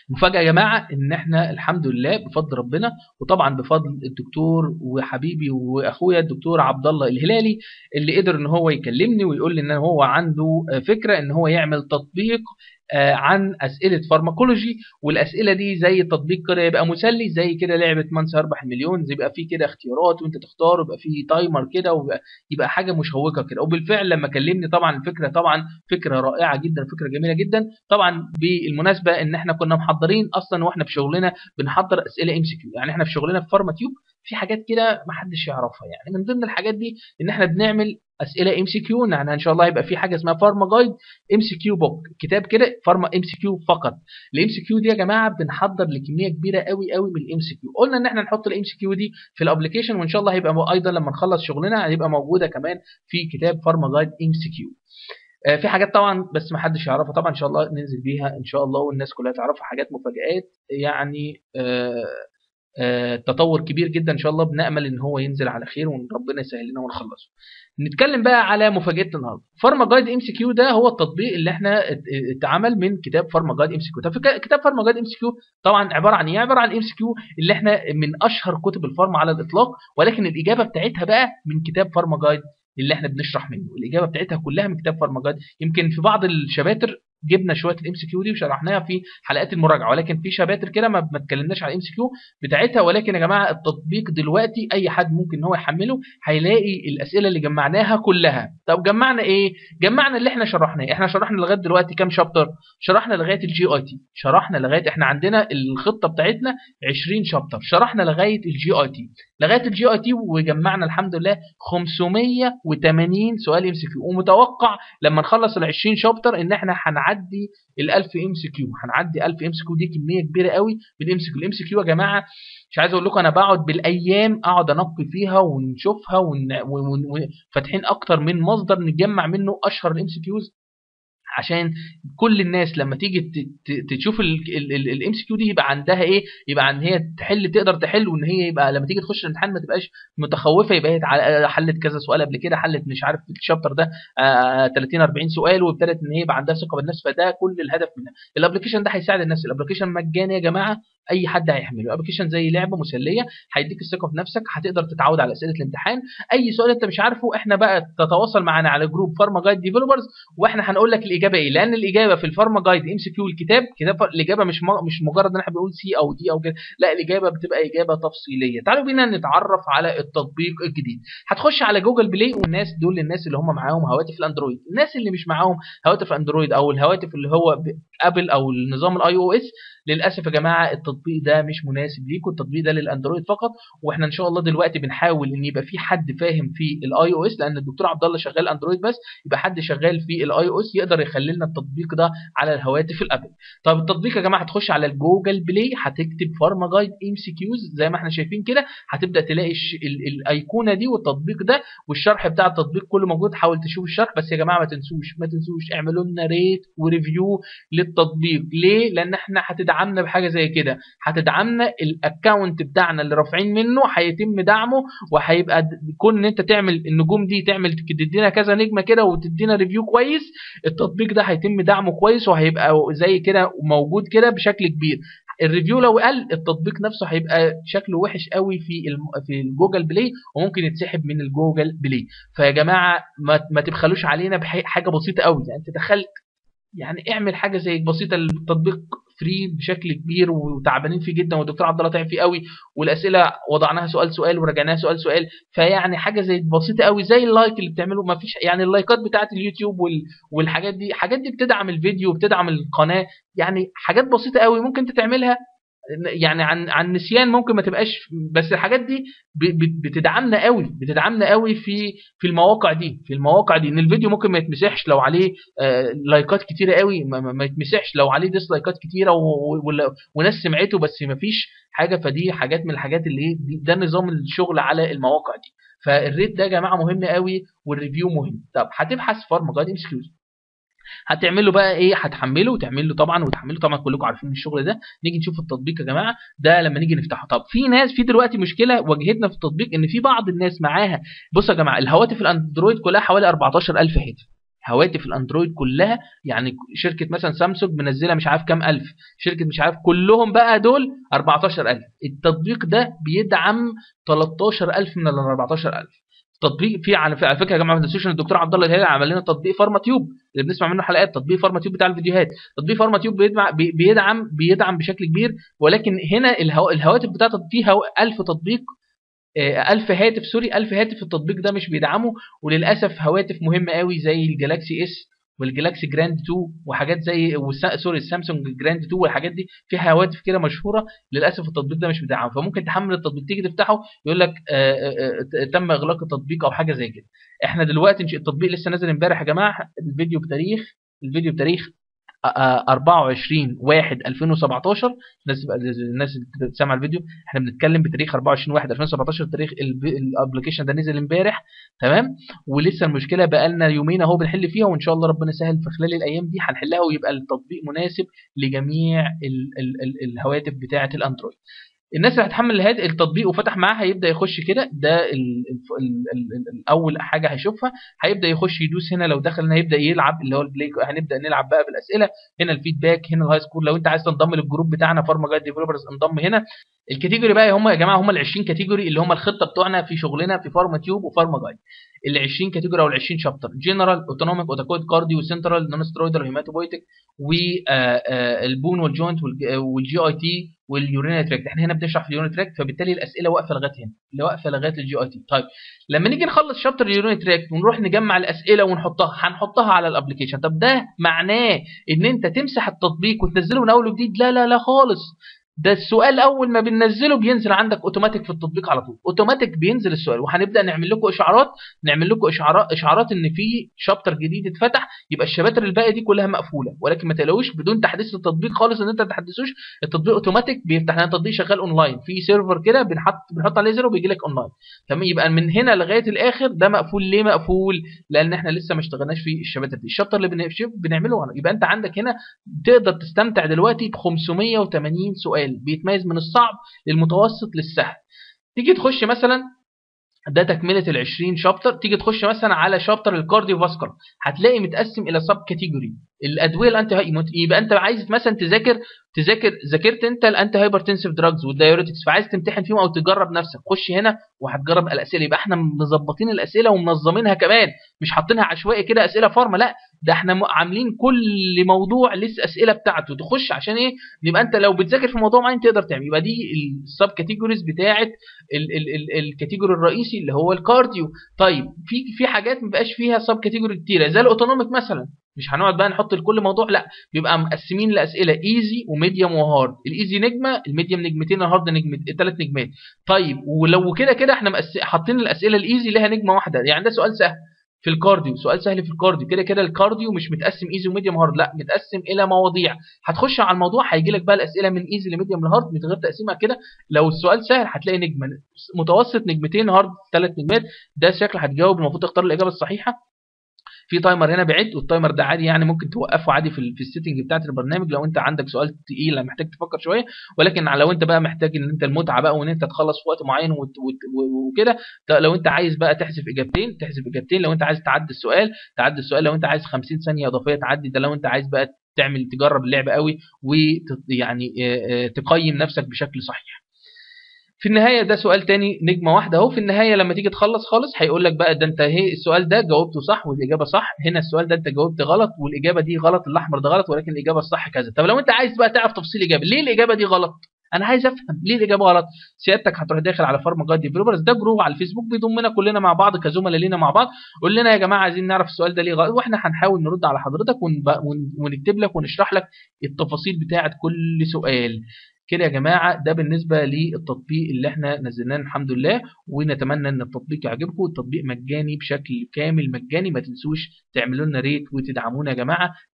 المفاجاه يا جماعه ان احنا الحمد لله بفضل ربنا وطبعا بفضل الدكتور وحبيبي واخويا الدكتور عبد الله الهلالي اللي قدر ان هو يكلمني ويقول لي ان هو عنده فكره ان هو يعمل تطبيق عن اسئله فارماكولوجي والاسئله دي زي التطبيق كده يبقى مسلي زي كده لعبه من سيربح المليون يبقى فيه كده اختيارات وانت تختار ويبقى فيه تايمر كده ويبقى يبقى حاجه مشوقه كده وبالفعل لما كلمني طبعا الفكره طبعا فكره رائعه جدا فكره جميله جدا طبعا بالمناسبه ان احنا كنا محضرين اصلا واحنا في شغلنا بنحضر اسئله ام سي كيو يعني احنا في شغلنا في فارما تيوب في حاجات كده ما حدش يعرفها يعني من ضمن الحاجات دي ان احنا بنعمل اسئله ام سي كيو يعني ان شاء الله هيبقى في حاجه اسمها فارما جايد ام سي كيو بوك كتاب كده فارما ام سي كيو فقط الام سي كيو دي يا جماعه بنحضر لكميه كبيره قوي قوي من الام سي كيو قلنا ان احنا نحط الام سي كيو دي في الابلكيشن وان شاء الله هيبقى ايضا لما نخلص شغلنا هيبقى موجوده كمان في كتاب فارما جايد ام سي كيو في حاجات طبعا بس ما حدش يعرفها طبعا ان شاء الله ننزل بيها ان شاء الله والناس كلها تعرفها حاجات مفاجآت يعني آه آه تطور كبير جدا ان شاء الله بنامل ان هو ينزل على خير وربنا يسهل لنا ونخلصه. نتكلم بقى على مفاجاتنا النهارده. فارما جايد ام سي كيو ده هو التطبيق اللي احنا اتعمل من كتاب فارما جايد ام سي كيو. طب كتاب فارما جايد ام سي كيو طبعا عباره عن ايه؟ عباره عن ام سي كيو اللي احنا من اشهر كتب الفارما على الاطلاق ولكن الاجابه بتاعتها بقى من كتاب فارما جايد اللي احنا بنشرح منه الاجابه بتاعتها كلها من كتاب فارما جايد يمكن في بعض الشباتر جبنا شويه الام سي كيو دي وشرحناها في حلقات المراجعه ولكن في شباتر كده ما اتكلمناش على الام سي كيو بتاعتها ولكن يا جماعه التطبيق دلوقتي اي حد ممكن ان هو يحمله هيلاقي الاسئله اللي جمعناها كلها طب جمعنا ايه جمعنا اللي احنا شرحناه احنا شرحنا لغايه دلوقتي كام شابتر شرحنا لغايه الجي اي تي شرحنا لغايه احنا عندنا الخطه بتاعتنا 20 شابتر شرحنا لغايه الجي اي تي لغايه الجي اي تي وجمعنا الحمد لله 580 سؤال ام سي كيو ومتوقع لما نخلص ال 20 شابتر ان احنا هنعدي ال 1000 ام سي كيو هنعدي 1000 ام سي كيو دي كميه كبيره قوي من الام سي كيو الام سي كيو يا جماعه مش عايز اقول لكم انا بقعد بالايام اقعد انقي فيها ونشوفها وفاتحين اكتر من مصدر نجمع منه اشهر الام سي كيوز عشان كل الناس لما تيجي تشوف الام سي كيو دي يبقى عندها ايه يبقى عن هي تحل تقدر تحل وان هي يبقى لما تيجي تخش الامتحان ما تبقاش متخوفه يبقى هي حلت كذا سؤال قبل كده حلت مش عارف في الشابتر ده 30 40 سؤال وابتدت ان هي يبقى عندها ثقه بالنفس فده كل الهدف منها الابلكيشن ده هيساعد الناس الابلكيشن مجاني يا جماعه اي حد هيحمله ابلكيشن زي لعبه مسليه هيديك الثقه في نفسك هتقدر تتعود على اسئله الامتحان اي سؤال انت مش عارفه احنا بقى تتواصل معانا على جروب فارما جايد ديفلوبرز واحنا هنقول لك الاجابه ايه لان الاجابه في الفارما جايد ام سي كيو الكتاب كتاب الاجابه مش مش مجرد ان احنا بنقول سي او دي او كده لا الاجابه بتبقى اجابه تفصيليه تعالوا بينا نتعرف على التطبيق الجديد هتخش على جوجل بلاي والناس دول الناس اللي هم معاهم هواتف الاندرويد الناس اللي مش معاهم هواتف اندرويد او الهواتف اللي هو ابل او النظام الاي او اس للاسف يا جماعه التطبيق ده مش مناسب ليكم التطبيق ده للاندرويد فقط واحنا ان شاء الله دلوقتي بنحاول ان يبقى في حد فاهم في الاي او اس لان الدكتور عبد الله شغال اندرويد بس يبقى حد شغال في الاي او اس يقدر يخلي لنا التطبيق ده على الهواتف الابل طب التطبيق يا جماعه هتخش على الجوجل بلاي هتكتب فارما جايد ام سي كيوز زي ما احنا شايفين كده هتبدا تلاقي الايقونه دي والتطبيق ده والشرح بتاع التطبيق كله موجود حاول تشوف الشرح بس يا جماعه ما تنسوش ما تنسوش اعملوا لنا ريت وريفيو للتطبيق ليه لان احنا هتدعمنا بحاجه زي كده هتدعمنا الاكونت بتاعنا اللي رافعين منه هيتم دعمه وهيبقى كون ان انت تعمل النجوم دي تعمل تدينا كذا نجمه كده وتدينا ريفيو كويس التطبيق ده هيتم دعمه كويس وهيبقى زي كده موجود كده بشكل كبير الريفيو لو قل التطبيق نفسه هيبقى شكله وحش قوي في في الجوجل بلاي وممكن يتسحب من الجوجل بلاي فيا جماعه ما, ما تبخلوش علينا بحاجه بسيطه قوي يعني انت دخلت يعني اعمل حاجه زي بسيطه التطبيق فري بشكل كبير وتعبانين فيه جدا والدكتور عبد الله تعب فيه قوي والاسئله وضعناها سؤال سؤال ورجعناها سؤال سؤال فيعني حاجه زي بسيطه قوي زي اللايك اللي بتعمله ما فيش يعني اللايكات بتاعه اليوتيوب والحاجات دي حاجات دي بتدعم الفيديو وبتدعم القناه يعني حاجات بسيطه قوي ممكن انت تعملها يعني عن عن نسيان ممكن ما تبقاش بس الحاجات دي بتدعمنا قوي بتدعمنا قوي في في المواقع دي في المواقع دي ان الفيديو ممكن ما يتمسحش لو عليه لايكات كتيره قوي ما يتمسحش لو عليه ديسلايكات كتيره وناس سمعته بس ما فيش حاجه فدي حاجات من الحاجات اللي ده نظام الشغل على المواقع دي فالريت ده يا جماعه مهم قوي والريفيو مهم طب هتبحث فارما جايد اكسكيوز هتعمل له بقى ايه هتحمله وتعمل له طبعا وتحمله طبعا كلكم عارفين الشغل ده نيجي نشوف التطبيق يا جماعه ده لما نيجي نفتحه طب في ناس في دلوقتي مشكله واجهتنا في التطبيق ان في بعض الناس معاها بصوا يا جماعه الهواتف الاندرويد كلها حوالي 14000 هاتف هواتف الاندرويد كلها يعني شركه مثلا سامسونج منزله مش عارف كام الف شركه مش عارف كلهم بقى دول 14000 التطبيق ده بيدعم 13000 من ال 14000 تطبيق في على على فكره يا جماعه ما تنسوش ان الدكتور عبد الله الهلالي عمل لنا تطبيق فارما تيوب اللي بنسمع منه حلقات تطبيق فارما تيوب بتاع الفيديوهات تطبيق فارما تيوب بيدعم بيدعم بيدعم بشكل كبير ولكن هنا الهو... الهواتف بتاعت فيها 1000 تطبيق 1000 هاتف سوري 1000 هاتف التطبيق ده مش بيدعمه وللاسف هواتف مهمه قوي زي الجالاكسي اس والجلاكسي جراند 2 وحاجات زي سوري السامسونج جراند 2 والحاجات دي فيها هواتف كده مشهوره للاسف التطبيق ده مش بيدعم فممكن تحمل التطبيق تيجي تفتحه يقول لك تم اغلاق التطبيق او حاجه زي كده احنا دلوقتي التطبيق لسه نازل امبارح يا جماعه الفيديو بتاريخ الفيديو بتاريخ 24 1 2017 الناس الناس اللي بتسمع الفيديو احنا بنتكلم بتاريخ 24 1 2017 تاريخ الابلكيشن ده نزل امبارح تمام ولسه المشكله بقى لنا يومين اهو بنحل فيها وان شاء الله ربنا يسهل في خلال الايام دي هنحلها ويبقى التطبيق مناسب لجميع ال ال ال الهواتف بتاعه الاندرويد الناس اللي هتحمل التطبيق وفتح معاه هيبدا يخش كده ده ال ال ال ال اول حاجه هيشوفها هيبدا يخش يدوس هنا لو دخل هنا هيبدا يلعب اللي هو البلاي هنبدا نلعب بقى بالاسئله هنا الفيدباك هنا الهاي سكور لو انت عايز تنضم للجروب بتاعنا فارما جايد ديفلوبرز انضم هنا الكاتيجوري بقى هم يا جماعه هم ال 20 كاتيجوري اللي هم الخطه بتوعنا في شغلنا في فارما تيوب وفارما جايد ال 20 كاتيجوري او ال 20 شابتر جنرال اوتونوميك اوتاكويد كارديو سنترال نون سترويدال هيماتوبويتك والبون والجوينت والجي اي تي واليورينري تراكت احنا هنا بنشرح في اليورينري تراكت فبالتالي الاسئله واقفه لغايه هنا اللي واقفه لغايه الجي اي تي طيب لما نيجي نخلص شابتر اليورينري تراكت ونروح نجمع الاسئله ونحطها هنحطها على الابلكيشن طب ده معناه ان انت تمسح التطبيق وتنزله من اول وجديد لا لا لا خالص ده السؤال اول ما بننزله بينزل عندك اوتوماتيك في التطبيق على طول اوتوماتيك بينزل السؤال وهنبدا نعمل لكم اشعارات نعمل لكم اشعارات اشعارات ان في شابتر جديد اتفتح يبقى الشباتر الباقيه دي كلها مقفوله ولكن ما تقلقوش بدون تحديث التطبيق خالص ان انت ما تحدثوش التطبيق اوتوماتيك بيفتح لنا التطبيق شغال اونلاين في سيرفر كده بنحط بنحط عليه زر وبيجي لك اونلاين تمام يبقى من هنا لغايه الاخر ده مقفول ليه مقفول لان احنا لسه ما اشتغلناش في الشباتر دي الشابتر اللي بنعمله يبقى انت عندك هنا تقدر تستمتع دلوقتي ب 580 سؤال بيتميز من الصعب للمتوسط للسهل تيجي تخش مثلا ده تكمله ال 20 شابتر تيجي تخش مثلا على شابتر الكارديو فاسكولار هتلاقي متقسم الى سب كاتيجوري الادويه الانتي يبقى انت عايز مثلا تذاكر تذاكر ذاكرت انت الانتي هايبرتنسيف دراجز والدايوريتكس فعايز تمتحن فيهم او تجرب نفسك خش هنا وهتجرب الاسئله يبقى احنا مظبطين الاسئله ومنظمينها كمان مش حاطينها عشوائي كده اسئله فارما لا ده احنا عاملين كل موضوع لسه اسئله بتاعته تخش عشان ايه يبقى انت لو بتذاكر في موضوع معين تقدر تعمل يبقى دي السب كاتيجوريز بتاعه الكاتيجوري الرئيسي اللي هو الكارديو طيب في في حاجات ما بقاش فيها سب كاتيجوري كتيره زي الاوتونوميك مثلا مش هنقعد بقى نحط لكل موضوع لا بيبقى مقسمين الاسئله ايزي وميديوم وهارد الايزي نجمه الميديوم نجمتين الهارد نجمه ثلاث نجمات طيب ولو كده كده احنا مقس... حاطين الاسئله الايزي لها نجمه واحده يعني ده سؤال سهل في الكارديو سؤال سهل في الكارديو كده كده الكارديو مش متقسم ايزي وميديوم هارد لا متقسم الى مواضيع هتخش على الموضوع هيجي لك بقى الاسئله من ايزي لميديوم لهارد من غير تقسيمها كده لو السؤال سهل هتلاقي نجمه متوسط نجمتين هارد ثلاث نجمات ده شكل هتجاوب المفروض تختار الاجابه الصحيحه في تايمر هنا بيعد والتايمر ده عادي يعني ممكن توقفه عادي في, في السيتنج بتاعت البرنامج لو انت عندك سؤال تقيل محتاج تفكر شويه ولكن لو انت بقى محتاج ان انت المتعه بقى وان انت تخلص في وقت معين وكده لو انت عايز بقى تحذف اجابتين تحذف اجابتين لو انت عايز تعدي السؤال تعدي السؤال لو انت عايز 50 ثانيه اضافيه تعدي ده لو انت عايز بقى تعمل تجرب اللعبه قوي ويعني تقيم نفسك بشكل صحيح في النهاية ده سؤال تاني نجمة واحدة اهو في النهاية لما تيجي تخلص خالص هيقول لك بقى ده انت هي السؤال ده جاوبته صح والإجابة صح هنا السؤال ده انت جاوبت غلط والإجابة دي غلط الأحمر ده غلط ولكن الإجابة الصح كذا طب لو انت عايز بقى تعرف تفصيل الإجابة ليه الإجابة دي غلط انا عايز افهم ليه الاجابه غلط سيادتك هتروح داخل على فارما جايد ديفلوبرز ده جروب على الفيسبوك بيضمنا كلنا مع بعض كزملاء لينا مع بعض قول لنا يا جماعه عايزين نعرف السؤال ده ليه غلط واحنا هنحاول نرد على حضرتك ونكتب لك ونشرح لك التفاصيل بتاعه كل سؤال كده يا جماعه ده بالنسبه للتطبيق اللي احنا نزلناه الحمد لله ونتمنى ان التطبيق يعجبكم التطبيق مجاني بشكل كامل مجاني ما تنسوش تعملوا لنا ريت وتدعمونا يا جماعه